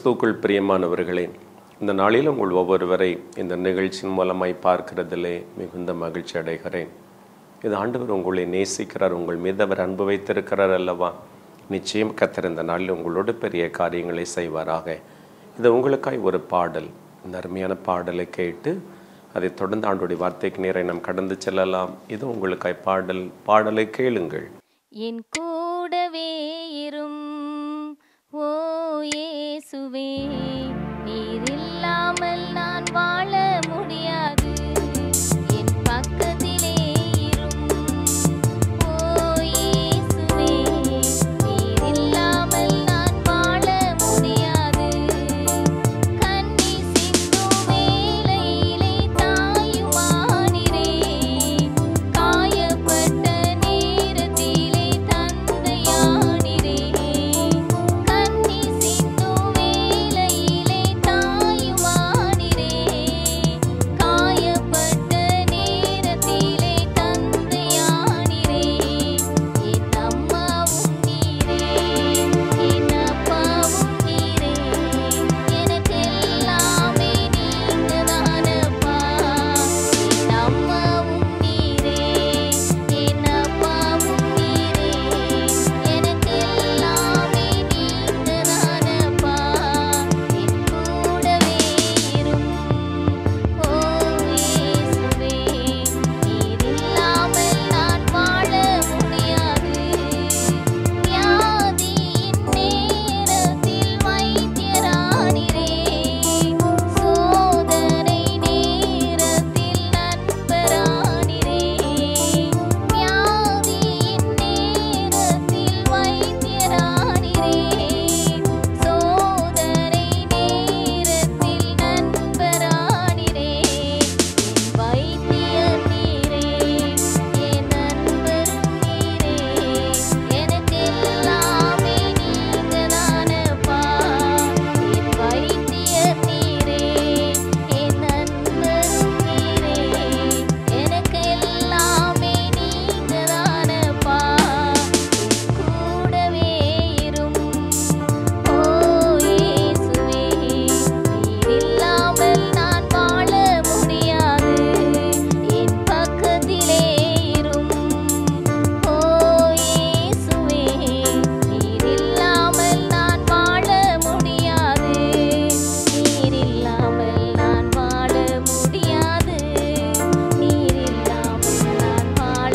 கிறிஸ்துவுக்குள் பிரியமானவர்களே இந்த நாளில் உங்கள் ஒவ்வொருவரை இந்த நிகழ்ச்சியின் மூலமாய் பார்க்கிறதிலே மிகுந்த மகிழ்ச்சி அடைகிறேன் இது ஆண்டவர் உங்களை நேசிக்கிறார் உங்கள் மீது அவர் அன்பு வைத்திருக்கிறார் அல்லவா நிச்சயம் கத்தர் இந்த நாளில் உங்களோடு பெரிய காரியங்களை செய்வாராக இது உங்களுக்காய் ஒரு பாடல் இந்த அருமையான பாடலை கேட்டு அதைத் தொடர்ந்து ஆண்டுடைய வார்த்தைக்கு நேரை நாம் கடந்து செல்லலாம் இது உங்களுக்காய் பாடல் பாடலை கேளுங்கள் என் கூடவே இரும் ஓ இயேசுவே நீர் இல்லாமல் நான் வாழ முடியாது என் பக்கத்திலே இரும் ஓ இயேசுவே நீர் இல்லாமல் நான் வாழ முடியாது கண்ணி சிந்தும் வேளையிலே தாயுமானிரே காயப்பட்ட நேரத்திலே தந்தையானிரே கண்ணி சிந்தும் வேளையிலே தாயுமானிரே காயப்பட்ட நேரத்திலே தந்தையானிரே என் அம்மாவும் நீரே என் அப்பாவும் நீரே எனக்கெல்லாமே நீங்கதானப்பா என் அம்மாவும் நீரே என் அப்பாவும் நீரே எனக்கெல்லாமே நீங்கதானப்பா என் கூடவே இரும் ஓ இயேசுவே நீர் இல்லாமல் நான் வாழ முடியாது வியாதியின் நேரத்தில் வைத்தியரானிரே சோதனை நேரத்தில் நண்பரானிரே வியாதியின் நேரத்தில் வைத்தியரானிரே சோதனை நேரத்தில் நண்பரானிரே என் வைத்தியர் நீரே என் நண்பரும் நீரே எனக்கெல்லாமே நீங்கதானப்பா என் வைத்தியர் நீரே என் நண்பரும் நீரே எனக்கெல்லாமே நீங்கதானப்பா என் கூடவே இரும் ஓ இயேசுவே நீர் இல்லாமல் நான் வாழ முடியாது என் பக்கத்திலே இரும் ஓ இயேசுவே நீர் இல்லாமல் நான் வாழ முடியாது நீர் இல்லாமல் நான் வாழ முடியாது நீர் இல்லாமல் நான் வாழ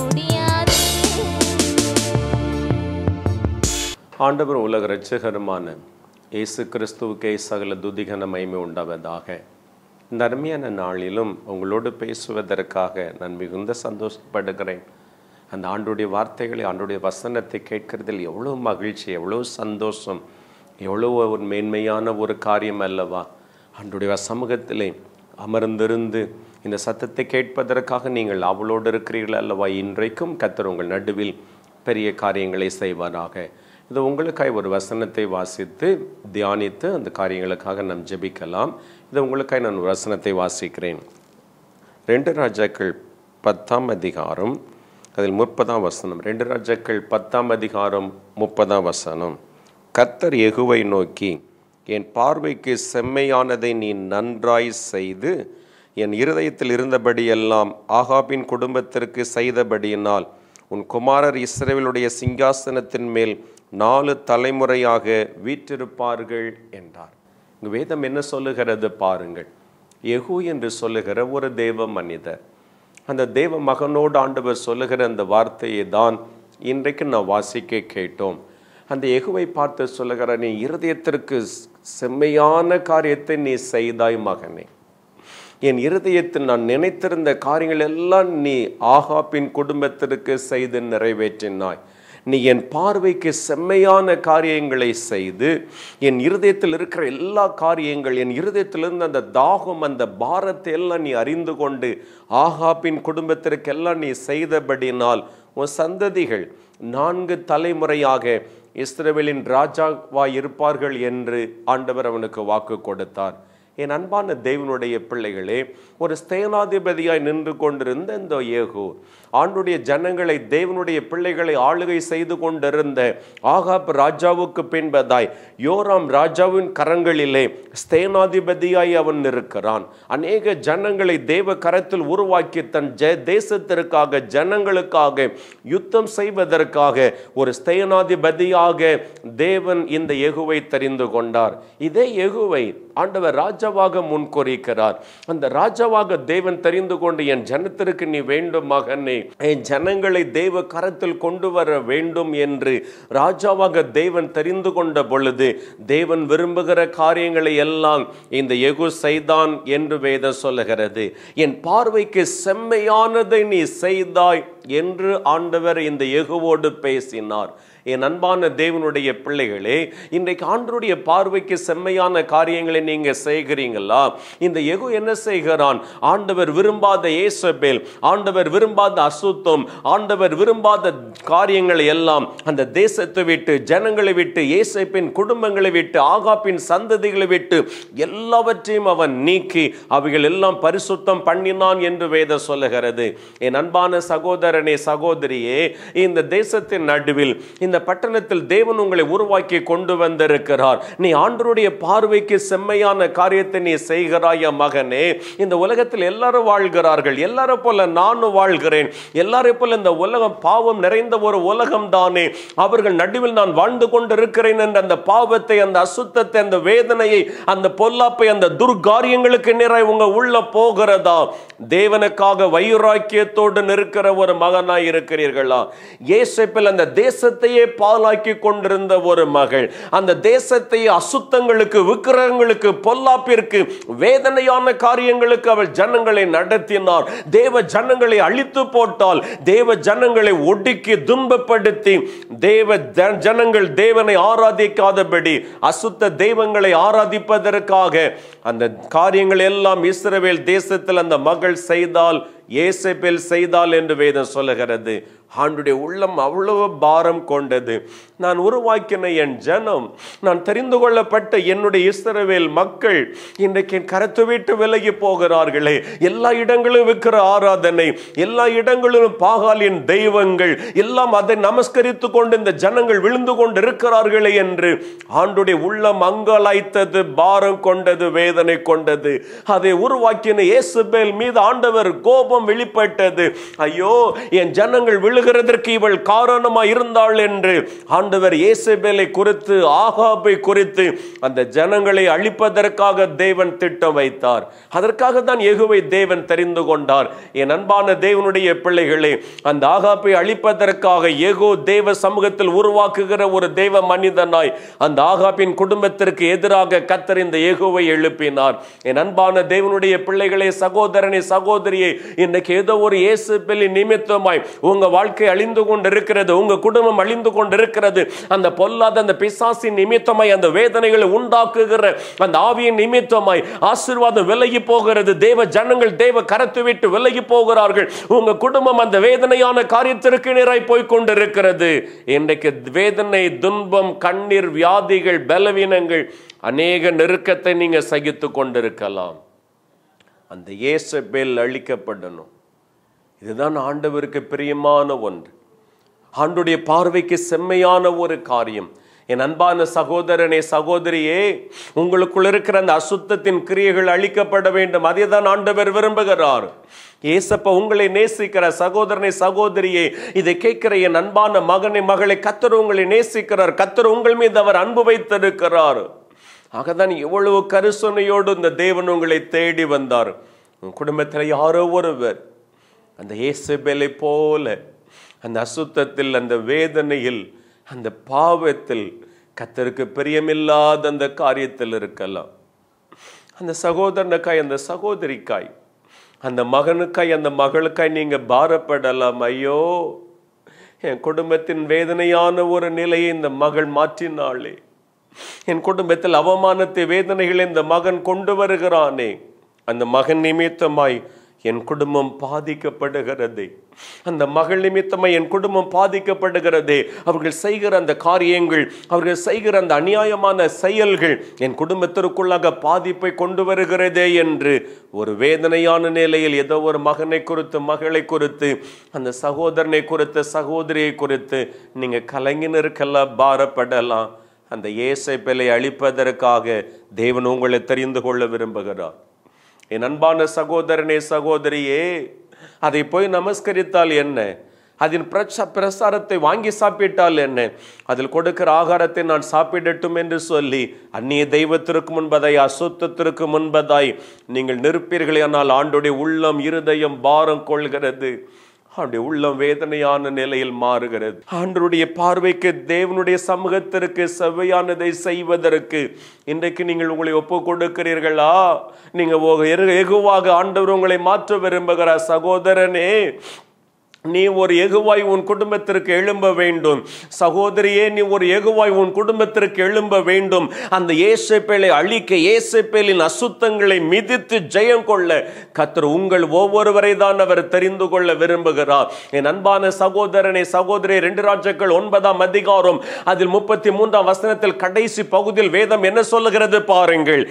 முடியாது ஆண்டவர் உலக இரட்சகருமான இயேசு கிறிஸ்துவுக்கே சகல துதிகன மகிமை உண்டாவதாக இந்த அருமையான நாளிலும் உங்களோடு பேசுவதற்காக நான் மிகுந்த சந்தோஷப்படுகிறேன் அந்த ஆண்டுடைய வார்த்தைகளை ஆண்டுடைய வசனத்தை கேட்கறதில் எவ்வளோ மகிழ்ச்சி எவ்வளோ சந்தோஷம் எவ்வளோ ஒரு மேன்மையான ஒரு காரியம் அல்லவா ஆண்டுடைய சமூகத்திலே அமர்ந்திருந்து இந்த சத்தத்தை கேட்பதற்காக நீங்கள் அவளோடு இருக்கிறீர்கள் அல்லவா இன்றைக்கும் கத்தர் உங்கள் நடுவில் பெரிய காரியங்களை செய்வாராக இது உங்களுக்காய் ஒரு வசனத்தை வாசித்து தியானித்து அந்த காரியங்களுக்காக நாம் ஜெபிக்கலாம் இது உங்களுக்காய் நான் ஒரு வசனத்தை வாசிக்கிறேன் ரெண்டு ராஜாக்கள் பத்தாம் அதிகாரம் அதில் முப்பதாம் வசனம் ரெண்டு ராஜாக்கள் பத்தாம் அதிகாரம் முப்பதாம் வசனம் கத்தர் எகுவை நோக்கி என் பார்வைக்கு செம்மையானதை நீ நன்றாய் செய்து என் இருதயத்தில் இருந்தபடியெல்லாம் ஆகாபின் குடும்பத்திற்கு செய்தபடியினால் உன் குமாரர் இஸ்ரேலுடைய சிங்காசனத்தின் மேல் நாலு தலைமுறையாக வீற்றிருப்பார்கள் என்றார் இங்கு வேதம் என்ன சொல்லுகிறது பாருங்கள் எகு என்று சொல்லுகிற ஒரு தேவ மனிதர் அந்த தேவ மகனோடு ஆண்டவர் சொல்லுகிற அந்த வார்த்தையை தான் இன்றைக்கு நான் வாசிக்க கேட்டோம் அந்த எகுவை பார்த்து சொல்லுகிற நீ இருதயத்திற்கு செம்மையான காரியத்தை நீ செய்தாய் மகனே என் இருதயத்தில் நான் நினைத்திருந்த காரியங்கள் எல்லாம் நீ ஆகாப்பின் குடும்பத்திற்கு செய்து நிறைவேற்றினாய் நீ என் பார்வைக்கு செம்மையான காரியங்களை செய்து என் இருதயத்தில் இருக்கிற எல்லா காரியங்கள் என் இருதயத்திலிருந்து அந்த தாகம் அந்த பாரத்தை எல்லாம் நீ அறிந்து கொண்டு ஆகாப்பின் குடும்பத்திற்கெல்லாம் நீ செய்தபடினால் உன் சந்ததிகள் நான்கு தலைமுறையாக இஸ்ரவேலின் ராஜாவாய் இருப்பார்கள் என்று ஆண்டவர் அவனுக்கு வாக்கு கொடுத்தார் என் அன்பான தேவனுடைய பிள்ளைகளே ஒரு ஸ்தேனாதிபதியாய் நின்று கொண்டிருந்த இந்த ஏகு ஆண்டுடைய ஜனங்களை தேவனுடைய பிள்ளைகளை ஆளுகை செய்து கொண்டிருந்த ஆகாப் ராஜாவுக்கு பின்பதாய் யோராம் ராஜாவின் கரங்களிலே ஸ்தேனாதிபதியாய் அவன் இருக்கிறான் அநேக ஜனங்களை தேவ கரத்தில் உருவாக்கி தன் ஜெ தேசத்திற்காக ஜனங்களுக்காக யுத்தம் செய்வதற்காக ஒரு ஸ்தேனாதிபதியாக தேவன் இந்த எகுவை தெரிந்து கொண்டார் இதே எகுவை ஆண்டவர் ராஜாவாக முன்குறிக்கிறார் அந்த ராஜாவாக தேவன் தெரிந்து கொண்டு என் ஜனத்திற்கு நீ வேண்டும் மகனே என் ஜனங்களை தேவ கரத்தில் கொண்டு வர வேண்டும் என்று ராஜாவாக தேவன் தெரிந்து கொண்ட பொழுது தேவன் விரும்புகிற காரியங்களை எல்லாம் இந்த எகு செய்தான் என்று வேதம் சொல்லுகிறது என் பார்வைக்கு செம்மையானதை நீ செய்தாய் என்று ஆண்டவர் இந்த எகுவோடு பேசினார் என் அன்பான தேவனுடைய பிள்ளைகளே இன்றைக்கு ஆண்டருடைய பார்வைக்கு செம்மையான காரியங்களை நீங்க செய்கிறீங்களா இந்த எகு என்ன செய்கிறான் ஆண்டவர் விரும்பாத ஏசபேல் ஆண்டவர் விரும்பாத அசுத்தம் ஆண்டவர் விரும்பாத காரியங்களை எல்லாம் அந்த தேசத்தை விட்டு ஜனங்களை விட்டு ஏசப்பின் குடும்பங்களை விட்டு ஆகாப்பின் சந்ததிகளை விட்டு எல்லாவற்றையும் அவன் நீக்கி அவைகள் எல்லாம் பரிசுத்தம் பண்ணினான் என்று வேதம் சொல்லுகிறது என் அன்பான சகோதரனே சகோதரியே இந்த தேசத்தின் நடுவில் இந்த பட்டணத்தில் தேவன் உங்களை உருவாக்கி கொண்டு வந்திருக்கிறார் நீ ஆண்டருடைய பார்வைக்கு செம்மையான காரியத்தை நீ செய்கிறாய மகனே இந்த உலகத்தில் எல்லாரும் வாழ்கிறார்கள் எல்லாரும் போல நானும் வாழ்கிறேன் எல்லாரையும் போல இந்த உலகம் பாவம் நிறைந்த ஒரு உலகம் தானே அவர்கள் நடுவில் நான் வாழ்ந்து கொண்டிருக்கிறேன் என்ற அந்த பாவத்தை அந்த அசுத்தத்தை அந்த வேதனையை அந்த பொல்லாப்பை அந்த துர்காரியங்களுக்கு நிறைய உங்க உள்ள போகிறதா தேவனுக்காக வைராக்கியத்தோடு நிற்கிற ஒரு மகனாய் இருக்கிறீர்களா ஏசப்பில் அந்த தேசத்தையே பாலாக்கி கொண்டிருந்த ஒரு மகள் அந்த தேசத்தை அசுத்தங்களுக்கு விக்கிரகங்களுக்கு பொல்லாப்பிற்கு வேதனையான காரியங்களுக்கு அவள் ஜனங்களை நடத்தினார் தேவ ஜனங்களை அழித்து போட்டால் தேவ ஜனங்களை ஒடுக்கி துன்பப்படுத்தி தேவ ஜ- ஜனங்கள் தேவனை ஆராதிக்காதபடி அசுத்த தெய்வங்களை ஆராதிப்பதற்காக அந்த காரியங்கள் எல்லாம் இஸ்ரவேல் தேசத்தில் அந்த மகள் செய்தால் ஏசபேல் செய்தால் என்று வேதம் சொல்லுகிறது ஆண்டுடைய உள்ளம் அவ்வளவு பாரம் கொண்டது நான் உருவாக்கின என் ஜனம் நான் தெரிந்து கொள்ளப்பட்ட என்னுடைய இஸ்ரவேல் மக்கள் இன்றைக்கு என் கருத்து விட்டு விலகி போகிறார்களே எல்லா இடங்களிலும் விற்கிற ஆராதனை எல்லா இடங்களிலும் பாகாலின் தெய்வங்கள் எல்லாம் அதை நமஸ்கரித்து கொண்டு இந்த ஜனங்கள் விழுந்து கொண்டு இருக்கிறார்களே என்று ஆண்டுடைய உள்ளம் அங்கலாய்த்தது பாரம் கொண்டது வேதனை கொண்டது அதை உருவாக்கின இயேசுபேல் மீது ஆண்டவர் கோபம் வெளிப்பட்டது ஐயோ என் ஜனங்கள் விழுகிறதற்கு இவள் காரணமா இருந்தாள் என்று ஆண்டவர் இயேசுபேலை குறித்து ஆகாபை குறித்து அந்த ஜனங்களை அழிப்பதற்காக தேவன் திட்டம் வைத்தார் அதற்காக தான் எகுவை தேவன் தெரிந்து கொண்டார் என் அன்பான தேவனுடைய பிள்ளைகளே அந்த ஆகாப்பை அழிப்பதற்காக எகு தேவ சமூகத்தில் உருவாக்குகிற ஒரு தேவ மனிதனாய் அந்த ஆகாப்பின் குடும்பத்திற்கு எதிராக கத்தர் இந்த எகுவை எழுப்பினார் என் அன்பான தேவனுடைய பிள்ளைகளே சகோதரனே சகோதரியே இன்னைக்கு ஏதோ ஒரு இயேசு பெல்லி நிமித்தமாய் உங்க வாழ்க்கை அழிந்து கொண்டு இருக்கிறது உங்க குடும்பம் அழிந்து கொண்டு இருக்கிறது அந்த பொல்லாத அந்த பிசாசின் நிமித்தமாய் அந்த வேதனைகளை உண்டாக்குகிற அந்த ஆவியின் நிமித்தமாய் ஆசீர்வாதம் விலகி போகிறது தேவ ஜனங்கள் தேவ கரத்து விட்டு விலகி போகிறார்கள் உங்க குடும்பம் அந்த வேதனையான காரியத்திற்கு நேராய் போய் கொண்டிருக்கிறது இன்றைக்கு வேதனை துன்பம் கண்ணீர் வியாதிகள் பலவீனங்கள் அநேக நெருக்கத்தை நீங்க சகித்து கொண்டிருக்கலாம் அந்த இயேசபேல் அழிக்கப்படணும் இதுதான் ஆண்டவருக்கு பிரியமான ஒன்று ஆண்டுடைய பார்வைக்கு செம்மையான ஒரு காரியம் என் அன்பான சகோதரனே சகோதரியே உங்களுக்குள் இருக்கிற அந்த அசுத்தத்தின் கிரியைகள் அழிக்கப்பட வேண்டும் அதை தான் ஆண்டவர் விரும்புகிறார் ஏசப்ப உங்களை நேசிக்கிற சகோதரனை சகோதரியே இதை கேட்கிற என் அன்பான மகனை மகளை கத்தர் உங்களை நேசிக்கிறார் கத்தர் உங்கள் மீது அவர் அன்பு வைத்திருக்கிறார் ஆகதான் எவ்வளவு கருசனையோடு இந்த தேவன் உங்களை தேடி வந்தார் உன் குடும்பத்தில் யாரோ ஒருவர் அந்த இயேசுபேலை போல அந்த அசுத்தத்தில் அந்த வேதனையில் அந்த பாவத்தில் கத்தருக்கு பிரியமில்லாத அந்த காரியத்தில் இருக்கலாம் அந்த சகோதரனுக்காய் அந்த சகோதரிக்காய் அந்த மகனுக்காய் அந்த மகளுக்காய் நீங்க பாரப்படலாம் ஐயோ என் குடும்பத்தின் வேதனையான ஒரு நிலையை இந்த மகள் மாற்றினாளே என் குடும்பத்தில் அவமானத்தை வேதனைகளை இந்த மகன் கொண்டு வருகிறானே அந்த மகன் நிமித்தமாய் என் குடும்பம் பாதிக்கப்படுகிறது அந்த மகள் நிமித்தமா என் குடும்பம் பாதிக்கப்படுகிறது அவர்கள் செய்கிற அந்த காரியங்கள் அவர்கள் செய்கிற அந்த அநியாயமான செயல்கள் என் குடும்பத்திற்குள்ளாக பாதிப்பை கொண்டு வருகிறதே என்று ஒரு வேதனையான நிலையில் ஏதோ ஒரு மகனை குறித்து மகளை குறித்து அந்த சகோதரனை குறித்து சகோதரியை குறித்து நீங்க கலைஞருக்கெல்லாம் பாரப்படலாம் அந்த ஏசைப்பிலை அழிப்பதற்காக தேவன் உங்களை தெரிந்து கொள்ள விரும்புகிறார் என் அன்பான சகோதரனே சகோதரியே அதை போய் நமஸ்கரித்தால் என்ன அதன் பிரச்ச பிரசாரத்தை வாங்கி சாப்பிட்டால் என்ன அதில் கொடுக்கிற ஆகாரத்தை நான் சாப்பிடட்டும் என்று சொல்லி அந்நிய தெய்வத்திற்கு முன்பதாய் அசுத்தத்திற்கு முன்பதாய் நீங்கள் நிற்பீர்களே ஆனால் ஆண்டுடைய உள்ளம் இருதயம் பாரம் கொள்கிறது அவருடைய உள்ளம் வேதனையான நிலையில் மாறுகிறது ஆண்டருடைய பார்வைக்கு தேவனுடைய சமூகத்திற்கு செவ்வையானதை செய்வதற்கு இன்றைக்கு நீங்கள் உங்களை ஒப்பு கொடுக்கிறீர்களா நீங்க ஒ- எரு- எகுவாக ஆண்டவர் உங்களை மாற்ற விரும்புகிறார் சகோதரனே நீ ஒரு எகுவாய் உன் குடும்பத்திற்கு எழும்ப வேண்டும் சகோதரியே நீ ஒரு எகுவாய் உன் குடும்பத்திற்கு எழும்ப வேண்டும் அந்த ஏசப்பேலை அழிக்க ஏசப்பேலின் அசுத்தங்களை மிதித்து ஜெயம் கொள்ள கத்தர் உங்கள் ஒவ்வொருவரை தான் அவர் தெரிந்து கொள்ள விரும்புகிறார் என் அன்பான சகோதரனை சகோதரி ரெண்டு ராஜாக்கள் ஒன்பதாம் அதிகாரம் அதில் முப்பத்தி மூன்றாம் வசனத்தில் கடைசி பகுதியில் வேதம் என்ன சொல்லுகிறது பாருங்கள்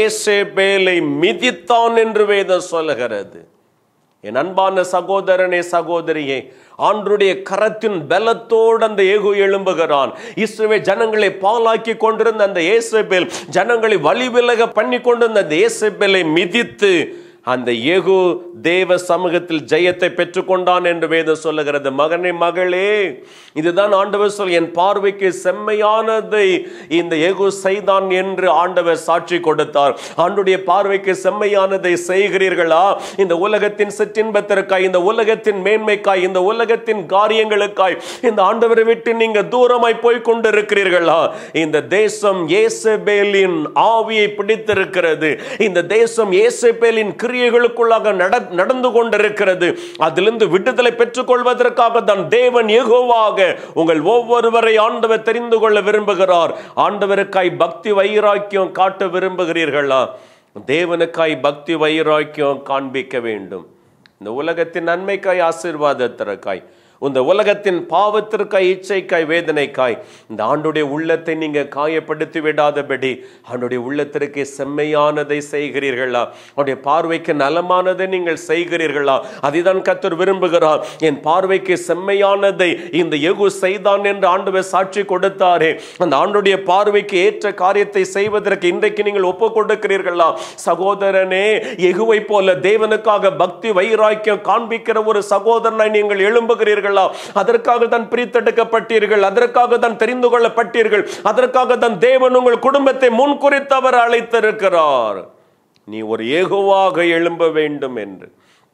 ஏசேபேலை மிதித்தான் என்று வேதம் சொல்லுகிறது என் அன்பான சகோதரனே சகோதரியே ஆண்டுடைய கரத்தின் பலத்தோடு அந்த ஏகு எழும்புகிறான் இஸ்ரவே ஜனங்களை பாலாக்கி கொண்டிருந்த அந்த ஏசபேல் ஜனங்களை வழிவிலக பண்ணி கொண்டிருந்த அந்த ஏசபேலை மிதித்து அந்த ஏகு தேவ சமூகத்தில் ஜெயத்தை பெற்றுக்கொண்டான் என்று வேதம் சொல்லுகிறது மகனே மகளே இதுதான் ஆண்டவர் சொல் என் பார்வைக்கு செம்மையானதை இந்த ஏகு செய்தான் என்று ஆண்டவர் சாட்சி கொடுத்தார் ஆண்டுடைய பார்வைக்கு செம்மையானதை செய்கிறீர்களா இந்த உலகத்தின் சிற்றின்பத்திற்காய் இந்த உலகத்தின் மேன்மைக்காய் இந்த உலகத்தின் காரியங்களுக்காய் இந்த ஆண்டவரை விட்டு நீங்க தூரமாய் போய் கொண்டிருக்கிறீர்களா இந்த தேசம் ஏசபேலின் ஆவியை பிடித்திருக்கிறது இந்த தேசம் ஏசபேலின் கிரியைகளுக்குள்ளாக நட- நடந்து கொண்டிருக்கிறது அதிலிருந்து விடுதலை பெற்றுக் கொள்வதற்காக தான் தேவன் ஏகோவாக உங்கள் ஒவ்வொருவரை ஆண்டவர் தெரிந்து கொள்ள விரும்புகிறார் ஆண்டவருக்காய் பக்தி வைராக்கியம் காட்ட விரும்புகிறீர்களா தேவனுக்காய் பக்தி வைராக்கியம் காண்பிக்க வேண்டும் இந்த உலகத்தின் நன்மைக்காய் ஆசீர்வாதத்திற்காய் இந்த உலகத்தின் பாவத்திற்காய் இச்சைக்காய் வேதனைக்காய் இந்த ஆண்டுடைய உள்ளத்தை நீங்க காயப்படுத்தி விடாதபடி ஆண்டுடைய உள்ளத்திற்கு செம்மையானதை செய்கிறீர்களா அவருடைய பார்வைக்கு நலமானதை நீங்கள் செய்கிறீர்களா அதைதான் கத்தர் விரும்புகிறார் என் பார்வைக்கு செம்மையானதை இந்த எகு செய்தான் என்று ஆண்டவர் சாட்சி கொடுத்தாரே அந்த ஆண்டுடைய பார்வைக்கு ஏற்ற காரியத்தை செய்வதற்கு இன்றைக்கு நீங்கள் ஒப்பு கொடுக்கிறீர்களா சகோதரனே எகுவை போல தேவனுக்காக பக்தி வைராக்கியம் காண்பிக்கிற ஒரு சகோதரனை நீங்கள் எழும்புகிறீர்களா அதற்காக தான் பிரித்தெடுக்கப்பட்டீர்கள் அதற்காக தான் தெரிந்து கொள்ளப்பட்டீர்கள் அதற்காக தான் தேவன் உங்கள் குடும்பத்தை முன்குறித்தவர் அழைத்திருக்கிறார் நீ ஒரு ஏகுவாக எழும்ப வேண்டும் என்று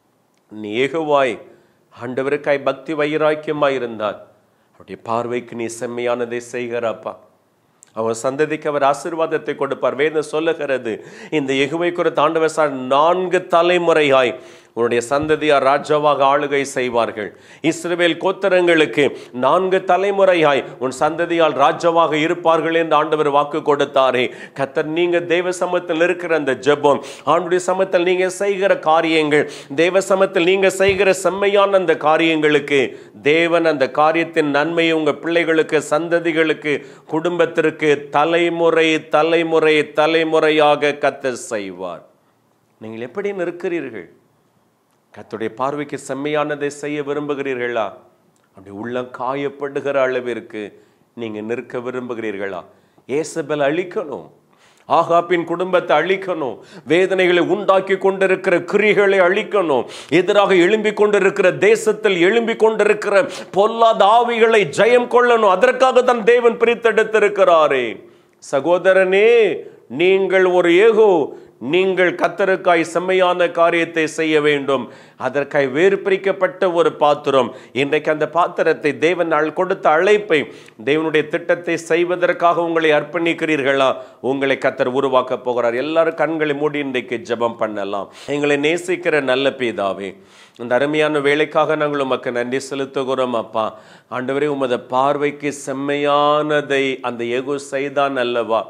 நீ ஏகுவாய் ஆண்டவருக்காய் பக்தி வைராக்கியமாய் இருந்தால் அவருடைய பார்வைக்கு நீ செம்மையானதை செய்கிறாப்பா அவன் சந்ததிக்கு அவர் ஆசீர்வாதத்தை கொடுப்பார் வேதம் சொல்லுகிறது இந்த எகுவை குறித்து ஆண்டவர் சார் நான்கு தலைமுறையாய் உன்னுடைய சந்ததியார் ராஜாவாக ஆளுகை செய்வார்கள் இஸ்ரவேல் கோத்தரங்களுக்கு நான்கு தலைமுறையாய் உன் சந்ததியால் ராஜாவாக இருப்பார்கள் என்று ஆண்டவர் வாக்கு கொடுத்தாரே கத்தர் நீங்க தேவ சமத்தில் இருக்கிற அந்த ஜெபம் ஆண்டுடைய சமத்தில் நீங்க செய்கிற காரியங்கள் தேவ சமத்தில் நீங்க செய்கிற செம்மையான அந்த காரியங்களுக்கு தேவன் அந்த காரியத்தின் நன்மையை உங்க பிள்ளைகளுக்கு சந்ததிகளுக்கு குடும்பத்திற்கு தலைமுறை தலைமுறை தலைமுறையாக கத்த செய்வார் நீங்கள் எப்படி நிற்கிறீர்கள் கர்த்தருடைய பார்வைக்கு செம்மையானதை செய்ய விரும்புகிறீர்களா அப்படி உள்ளம் காயப்படுகிற அளவிற்கு நீங்க நிற்க விரும்புகிறீர்களா ஏசபெல் அழிக்கணும் ஆகாப்பின் குடும்பத்தை அழிக்கணும் வேதனைகளை உண்டாக்கி கொண்டிருக்கிற கிரிகளை அழிக்கணும் எதிராக எழும்பிக் கொண்டிருக்கிற தேசத்தில் எழும்பிக் கொண்டிருக்கிற பொல்லாத ஆவிகளை ஜெயம் கொள்ளணும் அதற்காக தான் தேவன் பிரித்தெடுத்திருக்கிறாரே சகோதரனே நீங்கள் ஒரு ஏகோ நீங்கள் கத்தருக்காய் செம்மையான காரியத்தை செய்ய வேண்டும் அதற்காய் வேறு பிரிக்கப்பட்ட ஒரு பாத்திரம் இன்றைக்கு அந்த பாத்திரத்தை தேவன் அள்- கொடுத்த அழைப்பை தேவனுடைய திட்டத்தை செய்வதற்காக உங்களை அர்ப்பணிக்கிறீர்களா உங்களை கத்தர் உருவாக்க போகிறார் எல்லாரும் கண்களை மூடி இன்றைக்கு ஜெபம் பண்ணலாம் எங்களை நேசிக்கிற நல்ல பிதாவே இந்த அருமையான வேலைக்காக நாங்கள் உமக்கு நன்றி செலுத்துகிறோம் அப்பா ஆண்டவரே உமது பார்வைக்கு செம்மையானதை அந்த எகு செய்தான் அல்லவா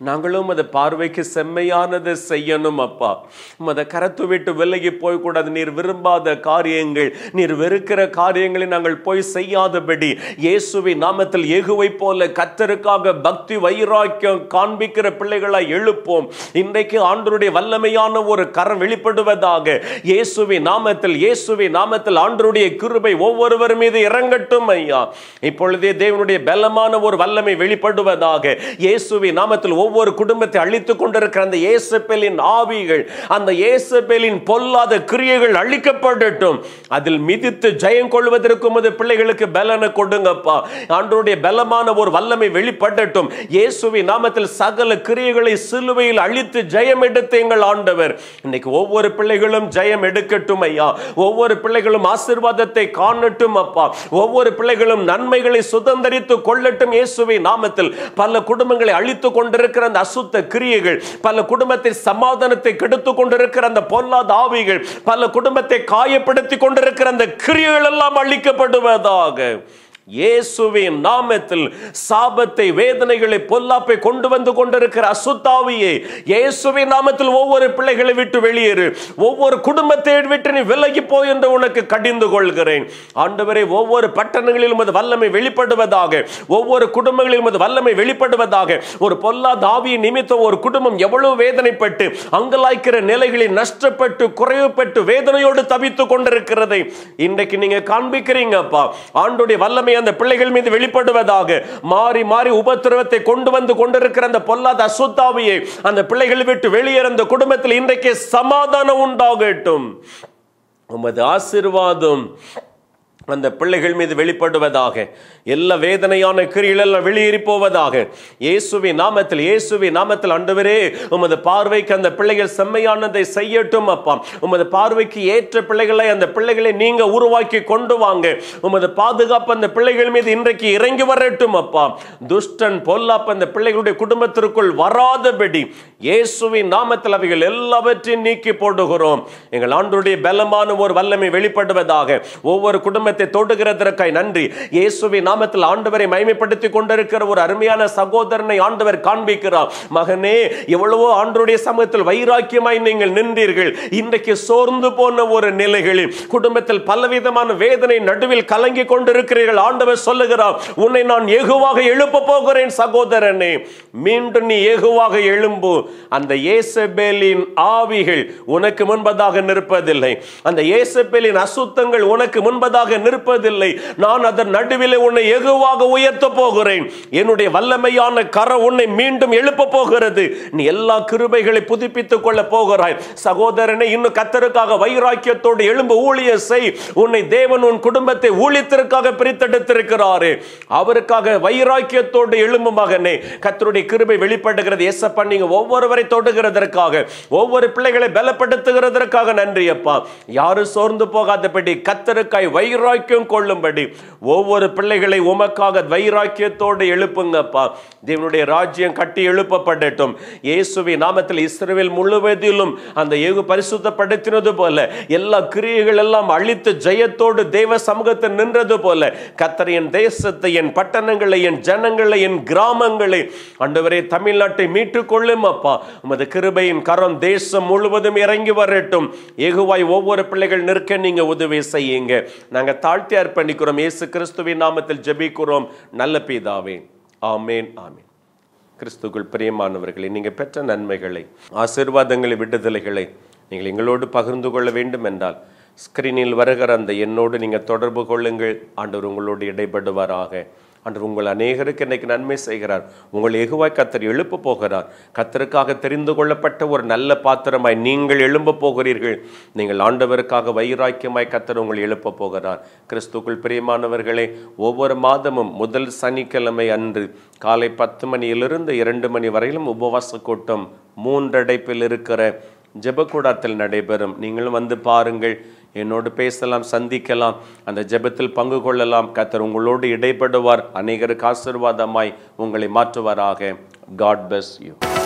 நாங்களும் அது பார்வைக்கு செம்மையானதை செய்யணும் அப்பா உமது கரத்து விட்டு விலகி போய்க்கூடாது நீர் விரும்பாத காரியங்கள் நீர் வெறுக்கிற காரியங்களை நாங்கள் போய் செய்யாதபடி இயேசுவை நாமத்தில் ஏகுவை போல கத்தருக்காக பக்தி வைராக்கியம் காண்பிக்கிற பிள்ளைகளாய் எழுப்போம் இன்றைக்கு ஆண்டருடைய வல்லமையான ஒரு கரம் வெளிப்படுவதாக இயேசுவி நாமத்தில் இயேசுவி நாமத்தில் ஆண்டருடைய கிருபை ஒவ்வொருவர் மீது இறங்கட்டும் ஐயா இப்பொழுதே தேவனுடைய பலமான ஒரு வல்லமை வெளிப்படுவதாக இயேசுவி நாமத்தில் ஒவ்வொரு குடும்பத்தை அழித்துக் கொண்டிருக்கிற அந்த இயேசபேலின் ஆவிகள் அந்த இயேசபேலின் பொல்லாத கிரியைகள் அழிக்கப்படட்டும் அதில் மிதித்து ஜெயம் கொள்வதற்கு உமது பிள்ளைகளுக்கு பலனை கொடுங்கப்பா ஆண்டவருடைய பலமான ஒரு வல்லமை வெளிப்படட்டும் இயேசுவி நாமத்தில் சகல கிரியைகளை சிலுவையில் அழித்து ஜெயம் எடுத்து எங்கள் ஆண்டவர் இன்னைக்கு ஒவ்வொரு பிள்ளைகளும் ஜெயம் எடுக்கட்டும் ஐயா ஒவ்வொரு பிள்ளைகளும் ஆசீர்வாதத்தை காணட்டும் அப்பா ஒவ்வொரு பிள்ளைகளும் நன்மைகளை சுதந்திரித்து கொள்ளட்டும் இயேசுவை நாமத்தில் பல குடும்பங்களை அழித்துக் கொண்டிருக்கிற அந்த அசுத்த கிரியைகள் பல குடும்பத்தில் சமாதானத்தை கெடுத்து கொண்டிருக்கிற அந்த பொல்லாத ஆவிகள் பல குடும்பத்தை காயப்படுத்தி கொண்டிருக்கிற அந்த கிரியைகள் எல்லாம் அழிக்கப்படுவதாக இயேசுவின் நாமத்தில் சாபத்தை வேதனைகளை பொல்லாப்பை கொண்டு வந்து கொண்டிருக்கிற அசுத்தாவியே இயேசுவின் நாமத்தில் ஒவ்வொரு பிள்ளைகளை விட்டு வெளியேறு ஒவ்வொரு குடும்பத்தை விட்டு நீ விலகி போய் என்று உனக்கு கடிந்து கொள்கிறேன் ஆண்டவரே ஒவ்வொரு பட்டணங்களிலும் அது வல்லமை வெளிப்படுவதாக ஒவ்வொரு குடும்பங்களிலும் அது வல்லமை வெளிப்படுவதாக ஒரு பொல்லாத ஆவியின் நிமித்தம் ஒரு குடும்பம் எவ்வளவு வேதனைப்பட்டு அங்கலாய்க்கிற நிலைகளில் நஷ்டப்பட்டு குறைவுபட்டு வேதனையோடு தவித்துக் கொண்டிருக்கிறதை இன்றைக்கு நீங்க காண்பிக்கிறீங்கப்பா ஆண்டுடைய வல்லமை அந்த பிள்ளைகள் மீது வெளிப்படுவதாக மாறி மாறி உபத்திரவத்தை கொண்டு வந்து கொண்டிருக்கிற அந்த பொல்லாத அசுத்தாவியை அந்த பிள்ளைகளை விட்டு வெளியேற அந்த குடும்பத்தில் இன்றைக்கு சமாதானம் உண்டாகட்டும் உமது ஆசீர்வாதம் அந்த பிள்ளைகள் மீது வெளிப்படுவதாக எல்லா வேதனையான கிரியெல்லாம் வெளியேறி போவதாக இயேசுவி நாமத்தில் இயேசுவி நாமத்தில் ஆண்டவரே உமது பார்வைக்கு அந்த பிள்ளைகள் செம்மையானதை செய்யட்டும் அப்பா உமது பார்வைக்கு ஏற்ற பிள்ளைகளை அந்த பிள்ளைகளை நீங்க உருவாக்கி கொண்டு வாங்க உமது பாதுகாப்பு அந்த பிள்ளைகள் மீது இன்றைக்கு இறங்கி வரட்டும் அப்பா துஷ்டன் பொல்லாப்பு அந்த பிள்ளைகளுடைய குடும்பத்திற்குள் வராதபடி இயேசுவின் நாமத்தில் அவைகள் எல்லாவற்றையும் நீக்கி போடுகிறோம் எங்கள் ஆண்டுடைய பலமான ஒரு வல்லமை வெளிப்படுவதாக ஒவ்வொரு குடும்பத்தை தொடுகிறதற்காய் நன்றி இயேசுவின் நாமத்தில் ஆண்டவரை மைமைப்படுத்தி கொண்டிருக்கிற ஒரு அருமையான சகோதரனை ஆண்டவர் காண்பிக்கிறார் மகனே எவ்வளவோ ஆண்டருடைய சமூகத்தில் வைராக்கியமாய் நீங்கள் நின்றீர்கள் இன்றைக்கு சோர்ந்து போன ஒரு நிலைகளில் குடும்பத்தில் பலவிதமான வேதனை நடுவில் கலங்கி கொண்டிருக்கிறீர்கள் ஆண்டவர் சொல்லுகிறார் உன்னை நான் ஏகுவாக எழுப்ப போகிறேன் சகோதரனே மீண்டும் நீ ஏகுவாக எழும்பு அந்த ஏசபேலின் ஆவிகள் உனக்கு முன்பதாக நிற்பதில்லை அந்த ஏசபேலின் அசுத்தங்கள் உனக்கு முன்பதாக நிற்பதில்லை நான் அதன் நடுவிலே உன்னை எகுவாக உயர்த்த போகிறேன் என்னுடைய வல்லமையான கரம் உன்னை மீண்டும் எழுப்ப போகிறது நீ எல்லா கிருபைகளை புதுப்பித்துக் கொள்ள போகிறாய் சகோதரனை இன்னும் கத்தருக்காக வைராக்கியத்தோடு எழும்பு ஊழிய செய் உன்னை தேவன் உன் குடும்பத்தை ஊழியத்திற்காக பிரித்தெடுத்திருக்கிறாரு அவருக்காக வைராக்கியத்தோடு எழும்பு மகனே கத்தருடைய கிருபை வெளிப்படுகிறது எஸ்அப்பா நீங்க ஒவ்வொருவரை தொடுகிறதற்காக ஒவ்வொரு பிள்ளைகளை பலப்படுத்துகிறதற்காக நன்றி அப்பா யாரும் சோர்ந்து போகாதபடி கத்தருக்காய் வைராக்கியம் கொள்ளும்படி ஒவ்வொரு பிள்ளைகளை உமக்காக வைராக்கியத்தோடு எழுப்புங்கப்பா தேவனுடைய ராஜ்யம் கட்டி எழுப்பப்படட்டும் இயேசுவி நாமத்தில் இஸ்ரவேல் முழுவதிலும் அந்த ஏகு பரிசுத்தப்படுத்தினது போல எல்லா கிரியைகள் எல்லாம் அழித்து ஜெயத்தோடு தேவ சமூகத்தில் நின்றது போல கத்தர் என் தேசத்தை என் பட்டணங்களை என் ஜனங்களை என் கிராமங்களை ஆண்டவரே தமிழ்நாட்டை மீட்டுக் கொள்ளும் அப்பா உமது கிருபையின் கரம் தேசம் முழுவதும் இறங்கி வரட்டும் ஏகுவாய் ஒவ்வொரு பிள்ளைகள் நிற்க நீங்க உதவி செய்யுங்க நாங்க தாழ்த்தி அர்ப்பணிக்கிறோம் இயேசு கிறிஸ்துவின் நாமத்தில் ஜெபிக்கிறோம் நல்ல பிதாவே ஆமேன் ஆமேன் கிறிஸ்துக்குள் பிரியமானவர்களே நீங்கள் பெற்ற நன்மைகளை ஆசீர்வாதங்களை விடுதலைகளை நீங்கள் எங்களோடு பகிர்ந்து கொள்ள வேண்டும் என்றால் ஸ்கிரீனில் வருகிற அந்த எண்ணோடு நீங்கள் தொடர்பு கொள்ளுங்கள் ஆண்டவர் உங்களோடு இடைப்படுவாராக ஆண்டவர் உங்கள் அநேகருக்கு இன்னைக்கு நன்மை செய்கிறார் உங்கள் எகுவாய் கத்தர் எழுப்ப போகிறார் கத்தருக்காக தெரிந்து கொள்ளப்பட்ட ஒரு நல்ல பாத்திரமாய் நீங்கள் எழும்ப போகிறீர்கள் நீங்கள் ஆண்டவருக்காக வைராக்கியமாய் கத்தர் உங்களை எழுப்ப போகிறார் கிறிஸ்துக்குள் பிரியமானவர்களே ஒவ்வொரு மாதமும் முதல் சனிக்கிழமை அன்று காலை பத்து மணியிலிருந்து இரண்டு மணி வரையிலும் உபவாச கூட்டம் மூன்றடைப்பில் இருக்கிற ஜெபக்கூடத்தில் நடைபெறும் நீங்களும் வந்து பாருங்கள் என்னோடு பேசலாம் சந்திக்கலாம் அந்த ஜெபத்தில் பங்கு கொள்ளலாம் கத்தர் உங்களோடு இடைப்படுவார் அநேகருக்கு ஆசீர்வாதமாய் உங்களை மாற்றுவாராக காட் bless யூ